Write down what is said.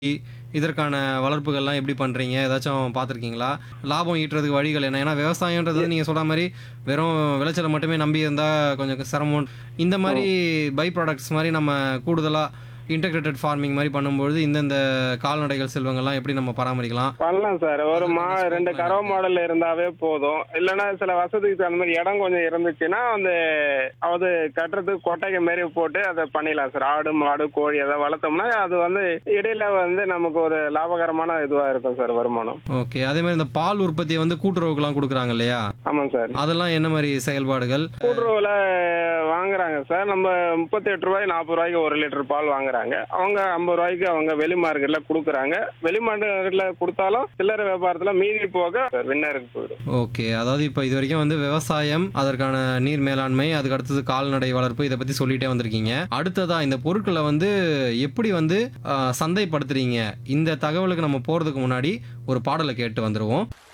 இதற்கான வளர்ப்புகள்லாம் எப்படி பண்றீங்க? ஏதாச்சும் பார்த்துருக்கீங்களா? லாபம் ஈட்டுறதுக்கு வழிகள் என்ன? ஏன்னா விவசாயம்ன்றது நீங்க சொல்ற மாரி வெறும் விளைச்சல மட்டுமே நம்பி இருந்தா கொஞ்சம் சிரமம். இந்த மாரி பை ப்ராடக்ட்ஸ் மாரி நம்ம கூடுதலா இன்டகிரேட்டட் ஃபார்மிங் மாரி பண்ணும்பொழுது இந்தந்த கால்நடைகள் செல்வங்கள்லாம் எப்படி நம்ம பராமரிக்கலாம்? பண்ணலாம் சார் ஒரு மா ரெண்டு கறவை மாடல் இருந்தாவே போதும் இல்லைன்னா சில வசதிக்கு தகுந்த மாதிரி இடம் கொஞ்சம் இருந்துச்சுன்னா அந்த அது கட்டுறதுக்கு கொட்டகை மாரி போட்டு அதை பண்ணிடலாம் சார் ஆடு மாடு கோழி அதை வளர்த்தோம்னா அது வந்து இடையில வந்து நமக்கு ஒரு லாபகரமான இதுவா இருக்கும் சார் வருமானம் ஓகே. அதே மாரி இந்த பால் உற்பத்திய வந்து கூட்டுறவுக்குலாம் குடுக்குறாங்க இல்லையா? ஆமாம் சார் அதெல்லாம் என்ன மாரி செயல்பாடுகள்? கூட்டுறவுல வாங்குறாங்க சார் நம்ம முப்பத்தி எட்டு ரூபாய் நாற்பது ரூபாய்க்கு ஒரு லிட்டர் பால் வாங்குறாங்க அவங்க ஐம்பது ரூபாய்க்கு அவங்க வெளி மார்க்கெட்ல கொடுக்குறாங்க வெளி மார்க்கெட்ல கொடுத்தாலும் சில்லறை வியாபாரத்துல மீதி போக வின்னருக்கு போயிடும் ஓகே. அதாவது இப்ப இதுவரைக்கும் வந்து விவசாயம், அதற்கான நீர் மேலாண்மை, அதுக்கு அடுத்தது கால்நடை வளர்ப்பு இத பத்தி சொல்லிட்டே வந்திருக்கீங்க. அடுத்ததா இந்த பொருட்கள வந்து எப்படி வந்து அ சந்தைப்படுத்துறீங்க? இந்த தகவலுக்கு நம்ம போறதுக்கு முன்னாடி ஒரு பாடல கேட்டு வந்துருவோம்.